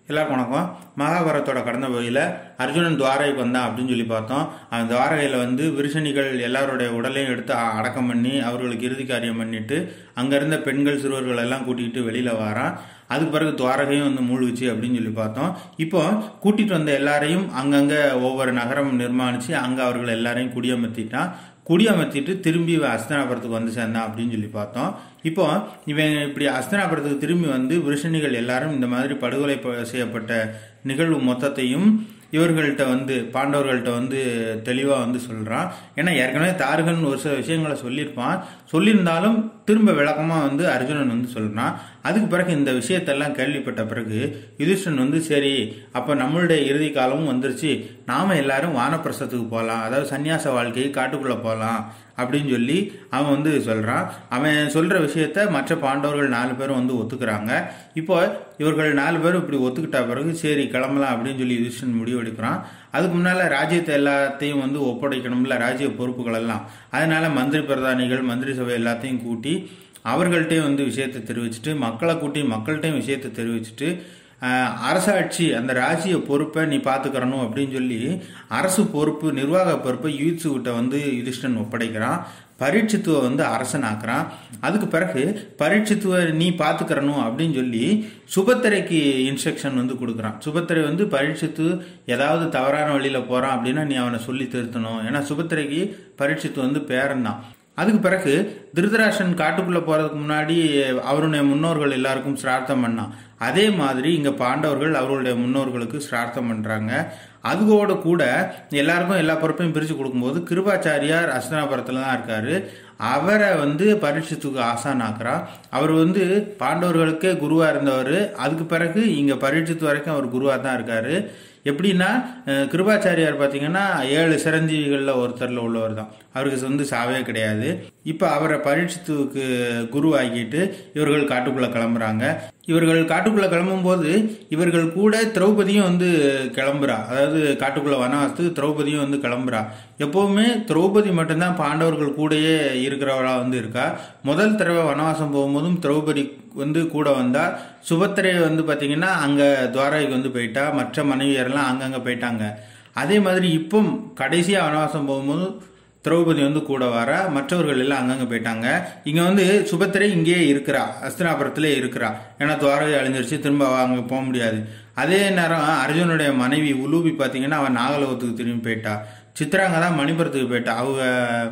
எல்லாருக்கும் வணக்கம் மகாபாரதத்தோட கடந்த பகுதியில் அர்ஜுனன் துவாரைக்கு வந்தான் அப்படின்னு சொல்லி பார்த்தோம் அந்த துவாரகையில் வந்து விருஷணிகள் எல்லாருடைய உடலையும் எடுத்து அ- அடக்கம் பண்ணி அவர்களுக்கு இறுதி காரியம் பண்ணிட்டு அங்கே இருந்த பெண்கள் சிறுவர்கள் எல்லாம் கூட்டிகிட்டு வெளியில் வாரான் அதுக்கு பிறகு துவாரகையும் வந்து மூழ்குச்சு அப்படின்னு சொல்லி பார்த்தோம் இப்போ கூட்டிட்டு வந்த எல்லாரையும் அங்கங்கே ஒவ்வொரு நகரம் நிர்மாணிச்சு அங்கே அவர்கள் எல்லாரையும் குடியமர்த்திட்டான் குடியமர்த்திட்டு திரும்பி இவன் அஸ்தனாபுரத்துக்கு வந்து சேர்ந்தான் அப்படின்னு சொல்லி பார்த்தோம் இப்போ இவன் இப்படி அஸ்தனாபுரத்துக்கு திரும்பி வந்து விருஷணிகள் எல்லாரும் இந்த மாதிரி படுகொலை ப- செய்யப்பட்ட நிகழ்வு மொத்தத்தையும் இவர்கள்ட்ட வந்து பாண்டவர்கள்ட்ட வந்து தெளிவாக வந்து சொல்கிறான் ஏன்னா ஏற்கனவே தாரகன் ஒரு சில விஷயங்களை சொல்லியிருப்பான் சொல்லியிருந்தாலும் திரும்ப விளக்கமாக வந்து அர்ஜுனன் வந்து சொல்கிறான் அதுக்கு பிறகு இந்த விஷயத்தெல்லாம் கேள்விப்பட்ட பிறகு யுதிஷ்டன் வந்து சரி அப்போ நம்மளுடைய இறுதி காலமும் வந்துருச்சு நாம எல்லாரும் வானப்பிரசத்துக்கு போகலாம் அதாவது சன்னியாச வாழ்க்கையை காட்டுக்குள்ளே போகலாம் அப்படின்னு சொல்லி அவன் வந்து சொல்றான் அவன் சொல்ற விஷயத்த மற்ற பாண்டவர்கள் நாலு பேரும் வந்து ஒத்துக்கிறாங்க இப்போ இவர்கள் நாலு பேரும் இப்படி ஒத்துக்கிட்ட பிறகு சரி கிளம்பலாம் அப்படின்னு சொல்லி யுதிஷ்டன் முடிவெடுக்கிறான் அதுக்கு முன்னால ராஜ்யத்தை எல்லாத்தையும் வந்து ஒப்படைக்கணும்ல ராஜ்ய பொறுப்புகள் எல்லாம் அதனால மந்திரி பிரதானிகள் மந்திரி சபை எல்லாத்தையும் கூட்டி அவர்கள்ட்டையும் வந்து விஷயத்தை தெரிவிச்சுட்டு மக்களை கூட்டி மக்கள்கிட்டையும் விஷயத்தை தெரிவிச்சுட்டு ஆஹ், அரசாட்சி அந்த ராஜ்ய பொறுப்பை நீ பார்த்துக்கிறணும் அப்படின்னு சொல்லி அரசு பொறுப்பு நிர்வாக பொறுப்பை யூத்ஸு கிட்ட வந்து யுதிஷ்டன் ஒப்படைக்கிறான் பரீட்சித்துவ வந்து அரசனாக்குறான் அதுக்கு பிறகு பரீட்சித்துவ நீ பார்த்துக்கிறணும் அப்படின்னு சொல்லி சுபத்திரைக்கு இன்ஸ்ட்ரக்ஷன் வந்து கொடுக்குறான் சுபத்திரை வந்து பரீட்சித்து ஏதாவது தவறான வழியில போறான் அப்படின்னா நீ அவனை சொல்லி திருத்தணும் ஏன்னா சுபத்திரைக்கு பரீட்சித்து வந்து பேரன் தான் அதுக்கு பிறகு திருதராஷன் காட்டுக்குள்ள போறதுக்கு முன்னாடி அவருடைய முன்னோர்கள் எல்லாருக்கும் சிரார்த்தம் பண்ணான் அதே மாதிரி இங்க பாண்டவர்கள் அவர்களுடைய முன்னோர்களுக்கு சிரார்த்தம் பண்றாங்க அதுவோட கூட எல்லாருக்கும் எல்லா பொறுப்பையும் பிரிச்சு கொடுக்கும்போது கிருபாச்சாரியார் அஸ்தனாபுரத்துல தான் இருக்காரு அவரை வந்து பரீட்சத்துக்கு ஆசானாக்குறா அவர் வந்து பாண்டவர்களுக்கே குருவா இருந்தவர் அதுக்கு பிறகு இங்க பரீட்சித்து வரைக்கும் அவர் குருவா தான் இருக்காரு எப்படின்னா அஹ், கிருபாச்சாரியார் பார்த்தீங்கன்னா ஏழு சிரஞ்சீவிகளில் ஒருத்தரில் உள்ளவர் தான் அவருக்கு வந்து சாவே கிடையாது இப்போ அவரை பரீட்சித்துக்கு குரு ஆக்கிட்டு இவர்கள் காட்டுக்குள்ளே கிளம்புறாங்க இவர்கள் காட்டுக்குள்ளே கிளம்பும்போது இவர்கள் கூட திரௌபதியும் வந்து கிளம்புறா அதாவது காட்டுக்குள்ளே வனவாசத்துக்கு திரௌபதியும் வந்து கிளம்புறா எப்பவுமே திரௌபதி மட்டும்தான் பாண்டவர்கள் கூடயே இருக்கிறவளா வந்து இருக்கா முதல் தடவை வனவாசம் போகும்போதும் திரௌபதி வந்து கூட வந்தா சுபத்திரை வந்து பாத்தீங்கன்னா அங்க துவாரகைக்கு வந்து போயிட்டா மற்ற மனைவியரெல்லாம் அங்கங்க போயிட்டாங்க அதே மாதிரி இப்போ கடைசியா வனவாசம் போகும்போது திரௌபதி வந்து கூட வர மற்றவர்கள் எல்லாம் அங்கங்க போயிட்டாங்க இங்க வந்து சுபத்திரை இங்கேயே இருக்கிறா அஸ்தினாபுரத்திலே இருக்கிறா ஏன்னா துவாரகை அழிஞ்சிருச்சு திரும்ப அவ அங்க போக முடியாது அதே நேரம் அர்ஜுனுடைய மனைவி உலூபி பாத்தீங்கன்னா அவன் நாகலோகத்துக்கு திரும்பி போயிட்டா சித்ராங்க தான் மணிபுரத்துக்கு போயிட்டா அவங்க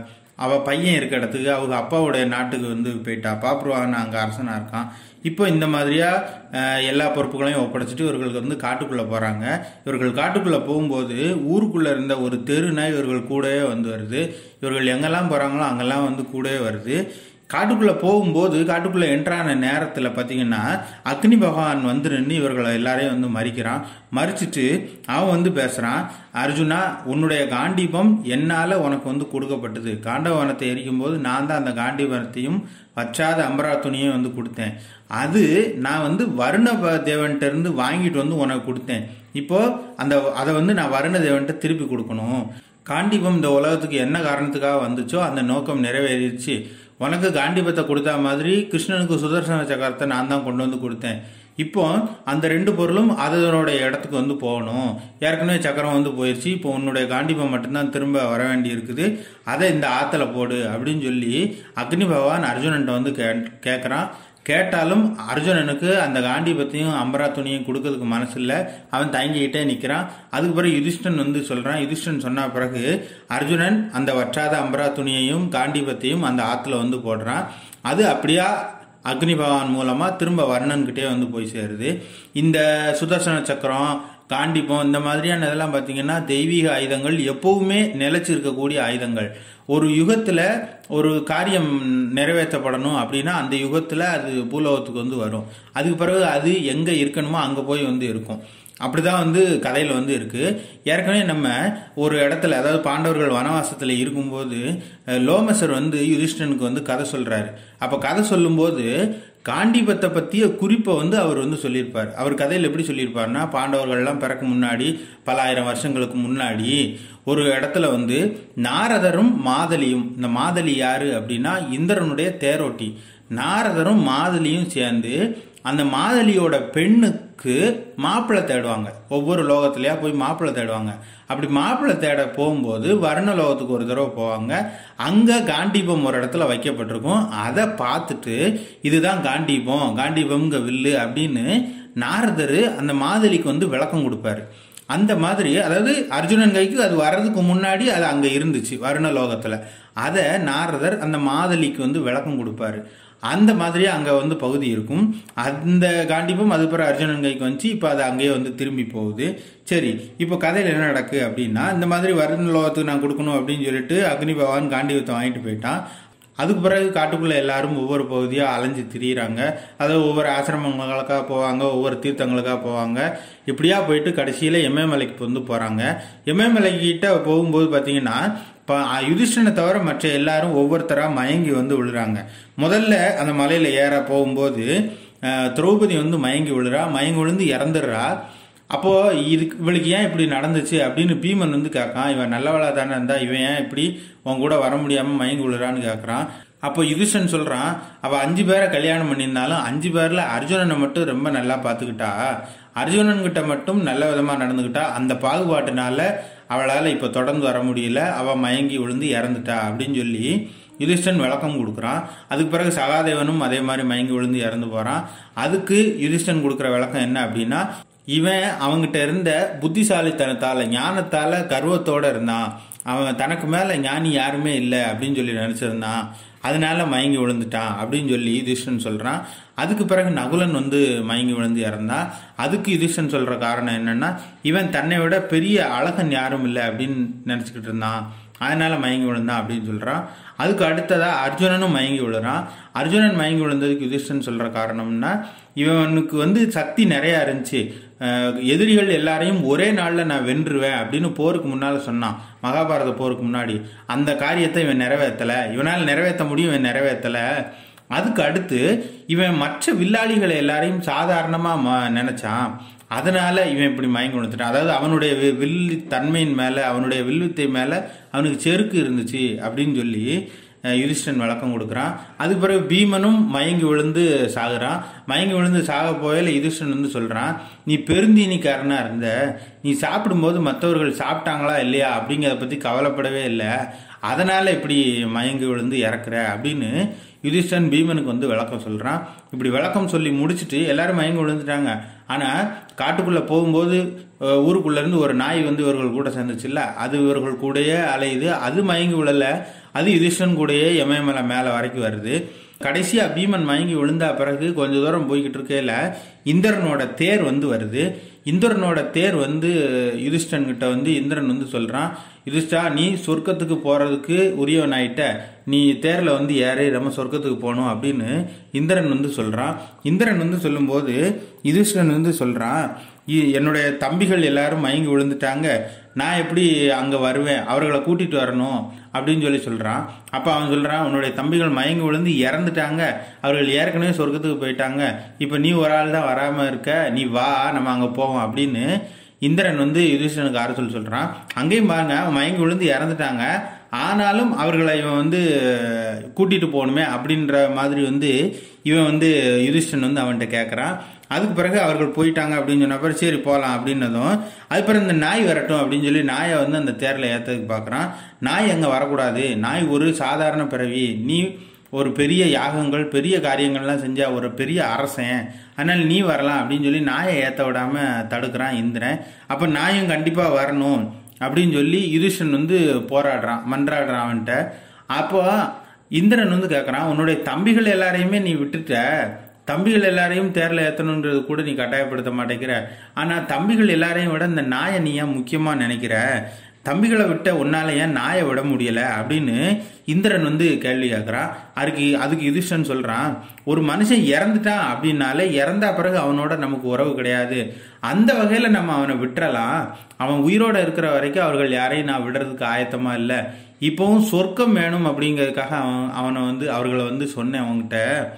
அவ பையன் இருக்க இடத்துக்கு அவங்க அப்பாவுடைய நாட்டுக்கு வந்து போயிட்டா பாப்புருவான் அங்க அரசனா இருக்கான் இப்போ இந்த மாதிரியா அஹ், எல்லா பொறுப்புகளையும் ஒப்படைச்சிட்டு இவர்களுக்கு வந்து காட்டுக்குள்ள போறாங்க இவர்கள் காட்டுக்குள்ள போகும்போது ஊருக்குள்ள இருந்த ஒரு தெருனா இவர்கள் கூடவே வந்து வருது இவர்கள் எங்கெல்லாம் போறாங்களோ அங்கெல்லாம் வந்து கூடவே வருது காட்டுக்குள்ள போகும்போது காட்டுக்குள்ள என்ட்ரான நேரத்துல பாத்தீங்கன்னா அக்னி பகவான் வந்து நின்று இவர்களை எல்லாரையும் வந்து மறிக்கிறான் மறிச்சிட்டு அவன் வந்து பேசுறான் அர்ஜுனா உன்னுடைய காண்டீபம் என்னால உனக்கு வந்து கொடுக்கப்பட்டது காண்டவனத்தை எரிக்கும் போது நான் தான் அந்த காண்டீபனத்தையும் வற்றாத அம்பரா துணியும் வந்து கொடுத்தேன் அது நான் வந்து வருண ப- தேவன்ட்ட இருந்து வாங்கிட்டு வந்து உனக்கு கொடுத்தேன் இப்போ அந்த அதை வந்து நான் வருண தேவன்ட்ட திருப்பி கொடுக்கணும் காண்டீபம் இந்த உலகத்துக்கு என்ன காரணத்துக்காக வந்துச்சோ அந்த நோக்கம் நிறைவேறிடுச்சு உனக்கு காண்டீபத்தை கொடுத்த மாதிரி கிருஷ்ணனுக்கு சுதர்சன சக்கரத்தை நான் தான் கொண்டு வந்து கொடுத்தேன் இப்போ அந்த ரெண்டு பொருளும் அதனோட இடத்துக்கு வந்து போகணும் ஏற்கனவே சக்கரம் வந்து போயிடுச்சு இப்போ உன்னுடைய காண்டீபம் மட்டும்தான் திரும்ப வர வேண்டி இருக்குது அதை இந்த ஆத்துல போடு அப்படின்னு சொல்லி அக்னி பகவான் அர்ஜுனன்ட்ட வந்து கே கேட்குறான் கேட்டாலும் அர்ஜுனனுக்கு அந்த காண்டீபத்தையும் அம்பரா துணியும் கொடுக்கறதுக்கு மனசு இல்ல அவன் தயங்கிக்கிட்டே நிக்கிறான் அதுக்கு பிறகு யுதிஷ்டன் வந்து சொல்றான் யுதிஷ்டன் சொன்ன பிறகு அர்ஜுனன் அந்த வற்றாத அம்பரா துணியையும் காண்டீபத்தையும் அந்த ஆத்துல வந்து போடுறான் அது அப்படியா அக்னி பகவான் மூலமா திரும்ப வர்ணன்கிட்டே வந்து போய் சேருது இந்த சுதர்சன சக்கரம் காண்டிப்பம் இந்த மாதிரியான இதெல்லாம் பார்த்தீங்கன்னா தெய்வீக ஆயுதங்கள் எப்பவுமே நிலைச்சிருக்கக்கூடிய ஆயுதங்கள் ஒரு யுகத்துல ஒரு காரியம் நிறைவேற்றப்படணும் அப்படின்னா அந்த யுகத்துல அது பூலோகத்துக்கு வந்து வரும் அதுக்கு பிறகு அது எங்க இருக்கணுமோ அங்க போய் வந்து இருக்கும் அப்படிதான் வந்து கதையில வந்து இருக்கு ஏற்கனவே நம்ம ஒரு இடத்துல அதாவது பாண்டவர்கள் வனவாசத்துல இருக்கும்போது அஹ், லோமசர் வந்து யுதிஷ்டனுக்கு வந்து கதை சொல்றாரு அப்ப கதை சொல்லும்போது காண்டிபத்தை பத்திய குறிப்பை வந்து அவர் வந்து சொல்லியிருப்பார் அவர் கதையில் எப்படி சொல்லியிருப்பார்னா பாண்டவர்கள்லாம் பிறக்க முன்னாடி பல ஆயிரம் வருஷங்களுக்கு முன்னாடி ஒரு இடத்துல வந்து நாரதரும் மாதலியும் இந்த மாதலி யாரு அப்படின்னா இந்திரனுடைய தேரோட்டி நாரதரும் மாதலியும் சேர்ந்து அந்த மாதலியோட பெண்ணுக்கு க்கு மாப்பிள்ளை தேடுவாங்க ஒவ்வொரு லோகத்திலயா போய் மாப்பிள்ளை தேடுவாங்க அப்படி மாப்பிள்ளை தேட போகும்போது வர்ண லோகத்துக்கு ஒரு தடவை போவாங்க அங்க காண்டீபம் ஒரு இடத்துல வைக்கப்பட்டிருக்கும் அதை பார்த்துட்டு இதுதான் காண்டீபம் காண்டீபம்ங்க வில்லு அப்படின்னு நாரதர் அந்த மாதலிக்கு வந்து விளக்கம் கொடுப்பாரு அந்த மாதிரி அதாவது அர்ஜுனன் கைக்கு அது வர்றதுக்கு முன்னாடி அது அங்க இருந்துச்சு வருண லோகத்துல அதை நாரதர் அந்த மாதலிக்கு வந்து விளக்கம் கொடுப்பாரு அந்த மாதிரியே அங்க வந்து பகுதி இருக்கும் அந்த காண்டிபம் அது பிறகு அர்ஜுனன் கைக்கு வந்துச்சு இப்போ அது அங்கேயே வந்து திரும்பி போகுது சரி இப்போ கதையில் என்ன நடக்கு அப்படின்னா இந்த மாதிரி வருண லோகத்துக்கு நான் கொடுக்கணும் அப்படின்னு சொல்லிட்டு அக்னி பகவான் காண்டிபத்தை வாங்கிட்டு போயிட்டான் அதுக்கு பிறகு காட்டுக்குள்ள எல்லாரும் ஒவ்வொரு பகுதியா அலைஞ்சு திரியிறாங்க அதாவது ஒவ்வொரு ஆசிரமங்களுக்கா போவாங்க ஒவ்வொரு தீர்த்தங்களுக்கா போவாங்க இப்படியா போயிட்டு கடைசியில எம்எம்எலைக்கு வந்து போறாங்க எம்எம்எலை கிட்ட போகும்போது பாத்தீங்கன்னா இப்போ யுதிஷ்டனை தவிர மற்ற எல்லாரும் ஒவ்வொருத்தரா மயங்கி வந்து விழுறாங்க முதல்ல அந்த மலையில ஏற போகும்போது அஹ், திரௌபதி வந்து மயங்கி விழுறா மயங்கி விழுந்து இறந்துடுறா அப்போ இதுக்கு இவளுக்கு ஏன் இப்படி நடந்துச்சு அப்படின்னு பீமன் வந்து கேட்கான் இவன் நல்லவளா தானே இருந்தா இவன் ஏன் இப்படி உன் கூட வர முடியாம மயங்கி விழுறான்னு கேட்கறான் அப்போ யுதிஷ்டன் சொல்றான் அவ அஞ்சு பேரை கல்யாணம் பண்ணியிருந்தாலும் அஞ்சு பேர்ல அர்ஜுனனை மட்டும் ரொம்ப நல்லா பாத்துக்கிட்டா அர்ஜுனன் கிட்ட மட்டும் நல்ல விதமா நடந்துக்கிட்டா அந்த பாகுபாட்டினால அவளால இப்ப தொடர்ந்து வர முடியல அவ மயங்கி விழுந்து இறந்துட்டா அப்படின்னு சொல்லி யுதிஷ்டன் விளக்கம் கொடுக்குறான் அதுக்கு பிறகு சகாதேவனும் அதே மாதிரி மயங்கி விழுந்து இறந்து போறான் அதுக்கு யுதிஷ்டன் கொடுக்குற விளக்கம் என்ன அப்படின்னா இவன் அவங்கிட்ட இருந்த புத்திசாலித்தனத்தால ஞானத்தால கர்வத்தோட இருந்தான் அவன் தனக்கு மேல ஞானி யாருமே இல்லை அப்படின்னு சொல்லி நினைச்சிருந்தான் அதனால மயங்கி விழுந்துட்டான் அப்படின்னு சொல்லி யுதிஷ்டன் சொல்றான் அதுக்கு பிறகு நகுலன் வந்து மயங்கி விழுந்து இறந்தான் அதுக்கு யுதிஷ்டன் சொல்ற காரணம் என்னன்னா இவன் தன்னை விட பெரிய அழகன் யாரும் இல்லை அப்படின்னு நினைச்சுக்கிட்டு இருந்தான் அதனால மயங்கி விழுந்தான் அப்படின்னு சொல்றான் அதுக்கு அடுத்ததா அர்ஜுனனும் மயங்கி விழுறான் அர்ஜுனன் மயங்கி விழுந்ததுக்கு யுதிஷ்டன் சொல்ற காரணம்னா இவனுக்கு வந்து சக்தி நிறைய இருந்துச்சு அஹ் எதிரிகள் எல்லாரையும் ஒரே நாள்ல நான் வென்றுவேன் அப்படின்னு போருக்கு முன்னால சொன்னான் மகாபாரத போருக்கு முன்னாடி அந்த காரியத்தை இவன் நிறைவேற்றல இவனால் நிறைவேற்ற முடியும் இவன் நிறைவேற்றல அதுக்கு அடுத்து இவன் மற்ற வில்லாளிகளை எல்லாரையும் சாதாரணமா ம- நினைச்சான் அதனால இவன் இப்படி மயங்கி விழுந்துட்டான் அதாவது அவனுடைய வி- வில்லி தன்மையின் மேல அவனுடைய வில்வித்தை மேல அவனுக்கு செருக்கு இருந்துச்சு அப்படின்னு சொல்லி அஹ், யுதிஷ்டன் விளக்கம் கொடுக்குறான் அதுக்கு பிறகு பீமனும் மயங்கி விழுந்து சாகுறான் மயங்கி விழுந்து சாக போயில யுதிஷ்டன் வந்து சொல்றான் நீ பெருந்தீனிக்காரனா இருந்த நீ சாப்பிடும்போது மற்றவர்கள் சாப்பிட்டாங்களா இல்லையா அப்படிங்கிறத பத்தி கவலைப்படவே இல்லை அதனால இப்படி மயங்கி விழுந்து இறக்குற அப்படின்னு யுதிஷ்டன் பீமனுக்கு வந்து விளக்கம் சொல்றான் இப்படி விளக்கம் சொல்லி முடிச்சிட்டு எல்லாரும் மயங்கி விழுந்துட்டாங்க ஆனா காட்டுக்குள்ள போகும்போது அஹ், ஊருக்குள்ள இருந்து ஒரு நாய் வந்து இவர்கள் கூட சேர்ந்துச்சுல்ல அது இவர்கள் கூடயே அலையுது அது மயங்கி விழல அது யுதிஷ்டன் கூடயே எமயமலை மேல வரைக்கும் வருது கடைசியா பீமன் மயங்கி விழுந்தா பிறகு கொஞ்ச தூரம் போய்கிட்டு இருக்கையில இந்திரனோட தேர் வந்து வருது இந்திரனோட தேர் வந்து யுதிஷ்டன் கிட்ட வந்து இந்திரன் வந்து சொல்றான் யுதிஷ்டா நீ சொர்க்கத்துக்கு போறதுக்கு உரியவன் ஆயிட்ட நீ தேர்ல வந்து ஏறி நம்ம சொர்க்கத்துக்கு போகணும் அப்படின்னு இந்திரன் வந்து சொல்றான் இந்திரன் வந்து சொல்லும்போது யுதிஷ்டன் வந்து சொல்றான் "இ- என்னுடைய தம்பிகள் எல்லாரும் மயங்கி விழுந்துட்டாங்க நான் எப்படி அங்க வருவேன் அவர்களை கூட்டிட்டு வரணும் அப்படின்னு சொல்லி சொல்றான் அப்ப அவன் சொல்றான் உன்னுடைய தம்பிகள் மயங்கி விழுந்து இறந்துட்டாங்க அவர்கள் ஏற்கனவே சொர்க்கத்துக்கு போயிட்டாங்க இப்ப நீ ஒரு ஆள் தான் வராம இருக்க நீ வா நம்ம அங்க போவோம் அப்படின்னு இந்திரன் வந்து யுதிஷ்டனுக்கு ஆறு சொல்லி சொல்றான் அங்கேயும் பாருங்க அவன் மயங்கி விழுந்து இறந்துட்டாங்க ஆனாலும் அவர்களை இவன் வந்து கூட்டிட்டு போகணுமே அப்படின்ற மாதிரி வந்து இவன் வந்து யுதிஷ்டன் வந்து அவன்கிட்ட கேட்கறான் அதுக்கு பிறகு அவர்கள் போயிட்டாங்க அப்படின்னு சொன்ன பிறகு சரி போகலாம் அப்படின்னதும் அது பிறகு இந்த நாய் வரட்டும் அப்படின்னு சொல்லி நாயை வந்து அந்த தேரில் ஏற்றதுக்கு பார்க்குறான் நாய் அங்கே வரக்கூடாது நாய் ஒரு சாதாரண பிறவி நீ ஒரு பெரிய யாகங்கள் பெரிய காரியங்கள்லாம் செஞ்ச ஒரு பெரிய அரசன் அதனால நீ வரலாம் அப்படின்னு சொல்லி நாயை ஏற்ற விடாம தடுக்கிறான் இந்திரன் அப்போ நாயும் கண்டிப்பாக வரணும் அப்படின்னு சொல்லி யுதிஷ்டன் வந்து போராடுறான் மன்றாடுறான் அவன்கிட்ட அப்போ இந்திரன் வந்து கேட்குறான் உன்னுடைய தம்பிகள் எல்லாரையுமே நீ விட்டுட்ட தம்பிகள் எல்லாரையும் தேர்ல ஏத்தணுன்றது கூட நீ கட்டாயப்படுத்த மாட்டேங்கிற ஆனா தம்பிகள் எல்லாரையும் விட இந்த நாயை நீ ஏன் முக்கியமா நினைக்கிற தம்பிகளை விட்ட உன்னால ஏன் நாயை விட முடியல அப்படின்னு இந்திரன் வந்து கேள்வி கேட்கறான் அதுக்கு அதுக்கு யுதிஷ்டன் சொல்றான் ஒரு மனுஷன் இறந்துட்டான் அப்படின்னாலே இறந்தா பிறகு அவனோட நமக்கு உறவு கிடையாது அந்த வகையில நம்ம அவனை விட்டுறலாம் அவன் உயிரோட இருக்கிற வரைக்கும் அவர்கள் யாரையும் நான் விடுறதுக்கு ஆயத்தமா இல்லை இப்பவும் சொர்க்கம் வேணும் அப்படிங்கிறதுக்காக அவன் அவனை வந்து அவர்களை வந்து சொன்னேன் அவன்கிட்ட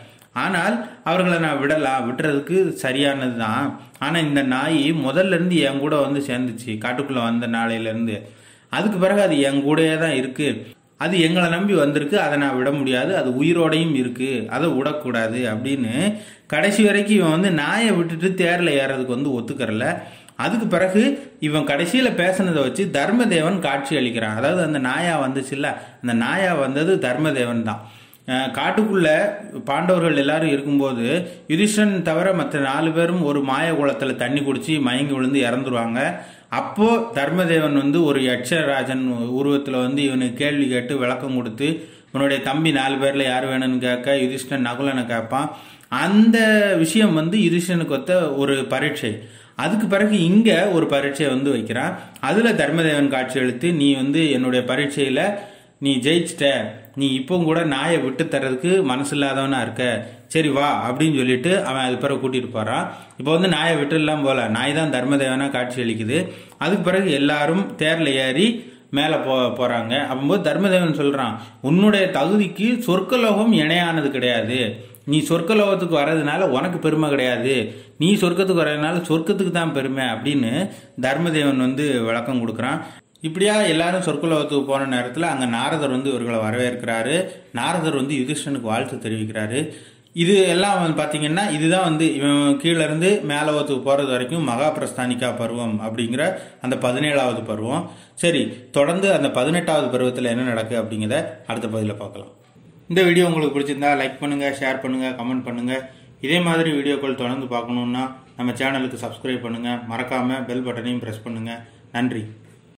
ஆனால் அவர்களை நான் விடலாம் விட்டுறதுக்கு சரியானது தான் ஆனால் இந்த நாய் முதல்ல இருந்து என் கூட வந்து சேர்ந்துச்சு காட்டுக்குள்ளே வந்த நாளையில இருந்து அதுக்கு பிறகு அது என் கூடயே தான் இருக்கு அது எங்களை நம்பி வந்திருக்கு அதை நான் விட முடியாது அது உயிரோடையும் இருக்கு அதை விடக்கூடாது அப்படின்னு கடைசி வரைக்கும் இவன் வந்து நாயை விட்டுட்டு தேரில் ஏறதுக்கு வந்து ஒத்துக்கறல அதுக்கு பிறகு இவன் கடைசியில பேசினதை வச்சு தர்மதேவன் காட்சி அளிக்கிறான் அதாவது அந்த நாயா வந்துச்சுல்ல அந்த நாயா வந்தது தர்மதேவன் தான் அஹ் காட்டுக்குள்ள பாண்டவர்கள் எல்லாரும் இருக்கும்போது யுதிஷ்டன் தவிர மற்ற நாலு பேரும் ஒரு மாய குளத்துல தண்ணி குடிச்சு மயங்கி விழுந்து இறந்துருவாங்க அப்போ தர்மதேவன் வந்து ஒரு யட்சராஜன் உருவத்துல வந்து இவனுக்கு கேள்வி கேட்டு விளக்கம் கொடுத்து உன்னுடைய தம்பி நாலு பேர்ல யார் வேணும்னு கேட்க யுதிஷ்டன் நகுலனை கேட்பான் அந்த விஷயம் வந்து யுதிஷ்டனுக்கு ஒத்த ஒரு பரீட்சை அதுக்கு பிறகு இங்க ஒரு பரீட்சை வந்து வைக்கிறான் அதுல தர்மதேவன் காட்சி அளித்து நீ வந்து என்னுடைய பரீட்சையில நீ ஜெயிச்சிட்ட நீ இப்போ கூட நாயை விட்டு தர்றதுக்கு மனசு இல்லாதவனா இருக்க சரி வா அப்படின்னு சொல்லிட்டு அவன் அது பிறகு கூட்டிட்டு போறான் இப்போ வந்து நாயை விட்டுலாம் போல நாய் தான் தர்மதேவனா காட்சி அளிக்குது அதுக்கு பிறகு எல்லாரும் தேர்ல ஏறி மேலே போ போறாங்க அப்போது தர்மதேவன் சொல்றான் உன்னுடைய தகுதிக்கு சொர்க்கலோகம் இணையானது கிடையாது நீ சொர்க்கலோகத்துக்கு வர்றதுனால உனக்கு பெருமை கிடையாது நீ சொர்க்கத்துக்கு வர்றதுனால சொர்க்கத்துக்கு தான் பெருமை அப்படின்னு தர்மதேவன் வந்து விளக்கம் கொடுக்குறான் இப்படியா எல்லாரும் சொர்க்கலோகத்துக்கு போன நேரத்தில் அங்கே நாரதர் வந்து இவர்களை வரவேற்கிறாரு நாரதர் வந்து யுதிஷ்டனுக்கு வாழ்த்து தெரிவிக்கிறாரு இது எல்லாம் வந்து பார்த்தீங்கன்னா இதுதான் வந்து இவன் கீழே இருந்து மேலோகத்துக்கு போகிறது வரைக்கும் மகாபிரஸ்தானிகா பருவம் அப்படிங்கிற அந்த பதினேழாவது பருவம் சரி தொடர்ந்து அந்த பதினெட்டாவது பருவத்தில் என்ன நடக்கு அப்படிங்கிறத அடுத்த பதிவில் பார்க்கலாம் இந்த வீடியோ உங்களுக்கு பிடிச்சிருந்தா லைக் பண்ணுங்க ஷேர் பண்ணுங்க கமெண்ட் பண்ணுங்க இதே மாதிரி வீடியோக்கள் தொடர்ந்து பார்க்கணுன்னா நம்ம சேனலுக்கு சப்ஸ்கிரைப் பண்ணுங்க மறக்காம பெல் பட்டனையும் பிரஸ் பண்ணுங்க நன்றி